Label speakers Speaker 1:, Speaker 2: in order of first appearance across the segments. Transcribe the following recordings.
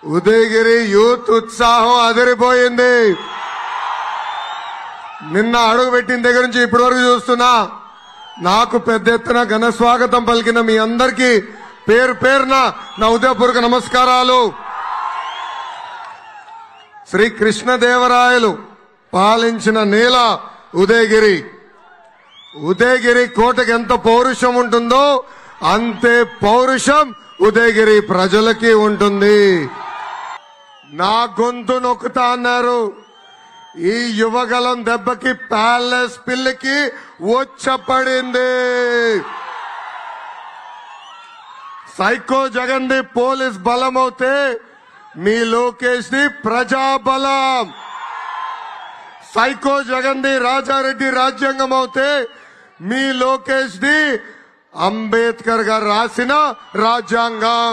Speaker 1: Udayagiri youth ఉత్సాహం అదిరిపోయింది నిన్న అడుగు పెట్టిన దగ్గర నుంచి ఇప్పటి వరకు చూస్తున్నా నాకు పెద్ద ఎత్తున ఘన స్వాగతం పలికిన మీ అందరికీ పేరు పేరున నా ఉదయపూర్వక నమస్కారాలు శ్రీ కృష్ణదేవరాయలు పాలించిన నేల ఉదయగిరి ఉదయగిరి కోటకి ఎంత పౌరుషం ఉంటుందో అంతే పౌరుషం ఉదయగిరి ప్రజలకి ఉంటుంది నా గొంతు నొక్కుతా అన్నారు ఈ యువగలం దెబ్బకి ప్యాలెస్ పిల్లికి వచ్చపడింది సైకో జగన్ ది పోలీస్ బలం అవుతే మీ లోకేష్ ది ప్రజాబలం సైకో జగన్ ది రాజారెడ్డి రాజ్యాంగం అవుతే మీ లోకేష్ ది అంబేద్కర్ గారు రాసిన రాజ్యాంగం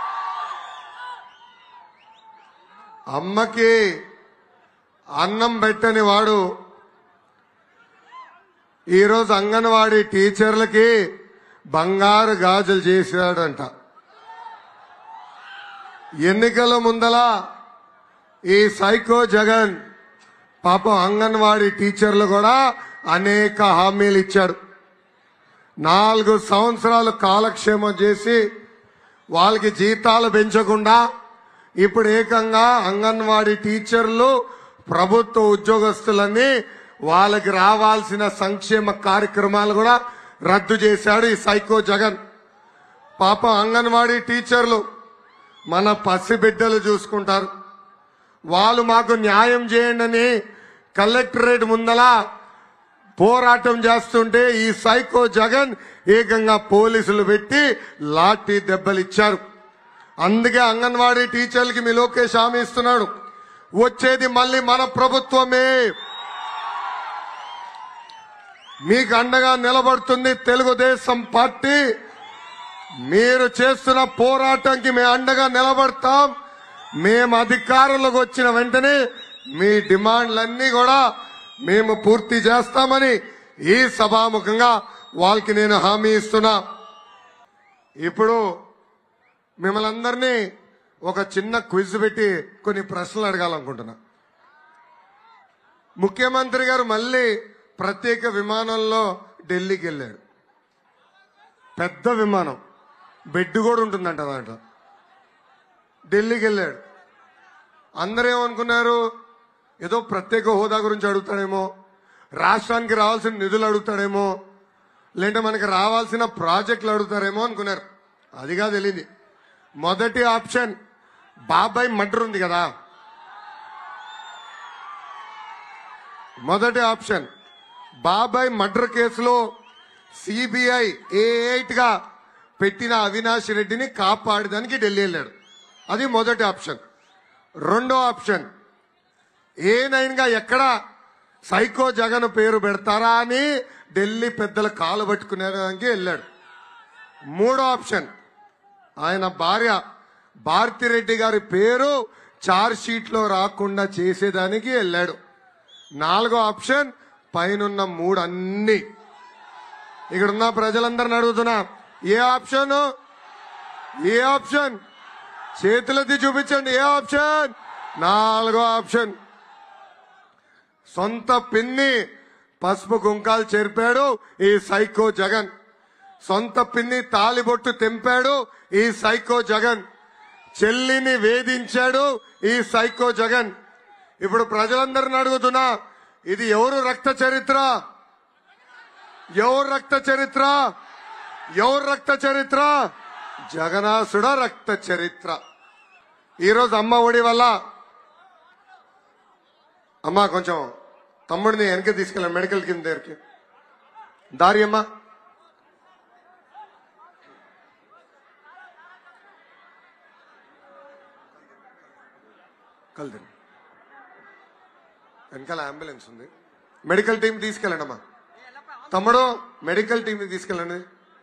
Speaker 1: అమ్మకి అన్నం పెట్టని వాడు ఈరోజు అంగన్వాడీ టీచర్లకి బంగారు గాజులు చేశాడంట ఎన్నికల ముందల ఈ సైకో జగన్ పాపం అంగన్వాడీ టీచర్లు కూడా అనేక హామీలు ఇచ్చాడు నాలుగు సంవత్సరాలు కాలక్షేమం చేసి వాళ్ళకి జీతాలు పెంచకుండా ఇప్పుడు ఏకంగా అంగన్వాడీ టీచర్లు ప్రభుత్వ ఉద్యోగస్తులన్నీ వాళ్ళకి రావాల్సిన సంక్షేమ కార్యక్రమాలు కూడా రద్దు చేశాడు ఈ సైకో జగన్ పాపం అంగన్వాడీ టీచర్లు మన పసిబిడ్డలు చూసుకుంటారు వాళ్ళు మాకు న్యాయం చేయండి అని కలెక్టరేట్ ముందల పోరాటం చేస్తుంటే ఈ సైకో జగన్ ఏకంగా పోలీసులు పెట్టి లాఠీ దెబ్బలు ఇచ్చారు అందుకే అంగన్వాడీ టీచర్లకి మీ లోకేష్ హామీ ఇస్తున్నాడు వచ్చేది మళ్ళీ మన ప్రభుత్వమే మీకు అండగా నిలబడుతుంది తెలుగుదేశం పార్టీ మీరు చేస్తున్న పోరాటంకి మేము అండగా నిలబడతాం మేము అధికారంలోకి వచ్చిన వెంటనే మీ డిమాండ్లన్నీ కూడా మేము పూర్తి చేస్తామని ఈ సభాముఖంగా వాళ్ళకి నేను హామీ ఇస్తున్నా ఇప్పుడు మిమ్మల్ని అందరినీ ఒక చిన్న క్విజ్ పెట్టి కొన్ని ప్రశ్నలు అడగాలనుకుంటున్నా ముఖ్యమంత్రి గారు మళ్ళీ ప్రత్యేక విమానంలో ఢిల్లీకి వెళ్ళాడు పెద్ద విమానం బెడ్ కూడా ఉంటుందంట దాంట్లో ఢిల్లీకి వెళ్ళాడు అందరూ ఏమనుకున్నారు ఏదో ప్రత్యేక హోదా గురించి అడుగుతాడేమో రాష్ట్రానికి రావాల్సిన నిధులు అడుగుతాడేమో లేదంటే మనకి రావాల్సిన ప్రాజెక్టులు అడుగుతారేమో అనుకున్నారు అదిగా తెలియదు మొదటి ఆప్షన్ బాబాయ్ మర్డర్ ఉంది కదా మొదటి ఆప్షన్ బాబాయ్ మర్డర్ కేసులో సిబిఐ ఏ ఎయిట్ గా పెట్టిన అవినాష్ రెడ్డిని కాపాడడానికి ఢిల్లీ వెళ్ళాడు అది మొదటి ఆప్షన్ రెండో ఆప్షన్ ఏ నైన్ గా ఎక్కడ సైకో జగన్ పేరు పెడతారా అని ఢిల్లీ పెద్దల కాలు పట్టుకునేదానికి వెళ్ళాడు మూడో ఆప్షన్ ఆయన భార్య భారతిరెడ్డి గారి పేరు చార్జ్ షీట్ లో రాకుండా చేసేదానికి వెళ్ళాడు నాలుగో ఆప్షన్ పైనున్న మూడు అన్ని ఇక్కడున్న ప్రజలందరిని అడుగుతున్నా ఏ ఆప్షన్ ఏ ఆప్షన్ చేతులెత్తి చూపించండి ఏ ఆప్షన్ నాలుగో ఆప్షన్ సొంత పిన్ని పసుపు కుంకాలు చేర్పాడు ఈ సైకో జగన్ సొంత పిన్ని తాలిబొట్టు తెంపాడు ఈ సైకో జగన్ చెల్లిని వేధించాడు ఈ సైకో జగన్ ఇప్పుడు ప్రజలందరిని అడుగుతున్నా ఇది ఎవరు రక్త చరిత్ర ఎవరు రక్త చరిత్ర ఎవరు రక్త చరిత్ర జగనాసుడ రక్త చరిత్ర ఈరోజు అమ్మ ఒడి వల్ల అమ్మా కొంచెం తమ్ముడిని వెనక తీసుకెళ్ళాను మెడికల్ కింద దగ్గరికి దారి అమ్మా కలదండి వెనకాల అంబులెన్స్ ఉంది మెడికల్ టీం తీసుకెళ్ళండి అమ్మా తమ్ముడు మెడికల్ టీం తీసుకెళ్ళండి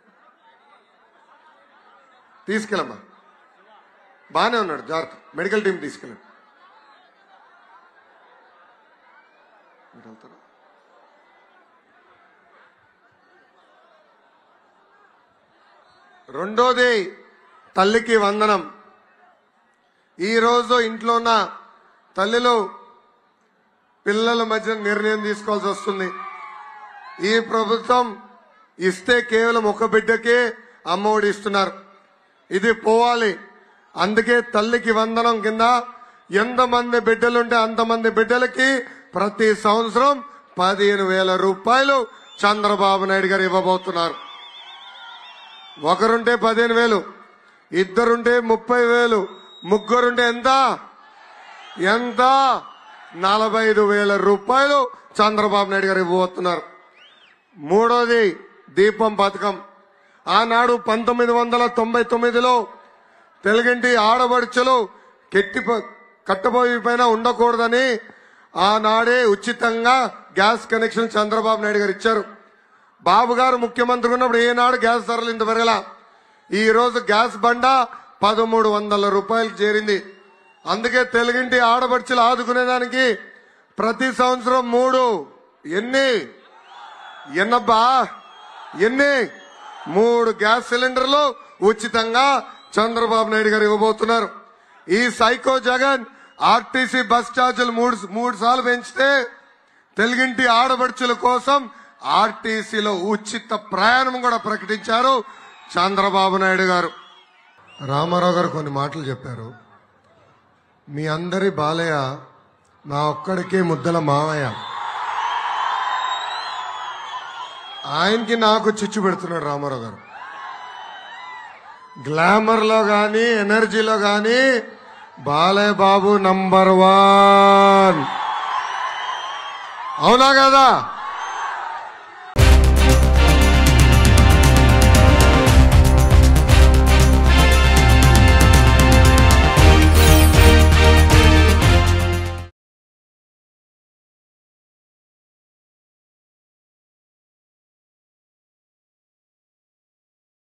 Speaker 1: తీసుకెళ్ళమ్మా బాగానే ఉన్నాడు జాగ్రత్త మెడికల్ టీం తీసుకెళ్ళండి మీరు వెళ్తారా రెండోది తల్లికి వందనం ఈ రోజు ఇంట్లో ఉన్న తల్లులు పిల్లల మధ్య నిర్ణయం తీసుకోవాల్సి వస్తుంది ఈ ప్రభుత్వం ఇస్తే కేవలం ఒక బిడ్డకే అమ్మఒడి ఇస్తున్నారు ఇది పోవాలి అందుకే తల్లికి వందనం కింద ఎంతమంది బిడ్డలుంటే అంతమంది బిడ్డలకి ప్రతి సంవత్సరం పదిహేను వేల రూపాయలు చంద్రబాబు నాయుడు గారు ఇవ్వబోతున్నారు ఒకరుంటే పదిహేను వేలు ఇద్దరుంటే ముప్పై వేలు ముగ్గురుంటే ఎంత ఎంత నలభై ఐదు వేల రూపాయలు చంద్రబాబు నాయుడు గారు ఇవ్వబోతున్నారు మూడోది దీపం పథకం ఆనాడు పంతొమ్మిది వందల తొంభై తొమ్మిదిలో తెలుగింటి ఆడబడుచులు కెట్టి కట్టబోయి పైన ఉండకూడదని ఆనాడే ఉచితంగా గ్యాస్ కనెక్షన్ చంద్రబాబు నాయుడు గారు ఇచ్చారు బాబు గారు ముఖ్యమంత్రి ఉన్నప్పుడు ఏనాడు గ్యాస్ ధరలు ఇంత పెరగల ఈ రోజు గ్యాస్ బండ పదమూడు వందల రూపాయలు చేరింది అందుకే తెలుగింటి ఆడబడుచులు ఆదుకునేదానికి ప్రతి సంవత్సరం మూడు ఎన్ని ఎన్నబ్బా ఎన్ని మూడు గ్యాస్ సిలిండర్లు ఉచితంగా చంద్రబాబు నాయుడు గారు ఇవ్వబోతున్నారు ఈ సైకో జగన్ ఆర్టీసీ బస్ ఛార్జీలు మూడు మూడు సార్లు పెంచితే తెలుగింటి ఆడబడుచుల కోసం ఆర్టీసీలో ఉచిత ప్రయాణం కూడా ప్రకటించారు చంద్రబాబు నాయుడు గారు రామారావు గారు కొన్ని మాటలు చెప్పారు మీ అందరి బాలయ్య నా ఒక్కడికే ముద్దల మావయ్య ఆయనకి నాకు చిచ్చు పెడుతున్నాడు రామారావు గారు గ్లామర్ లో గాని ఎనర్జీలో గాని బాలయ్య బాబు నంబర్ వన్ అవునా కదా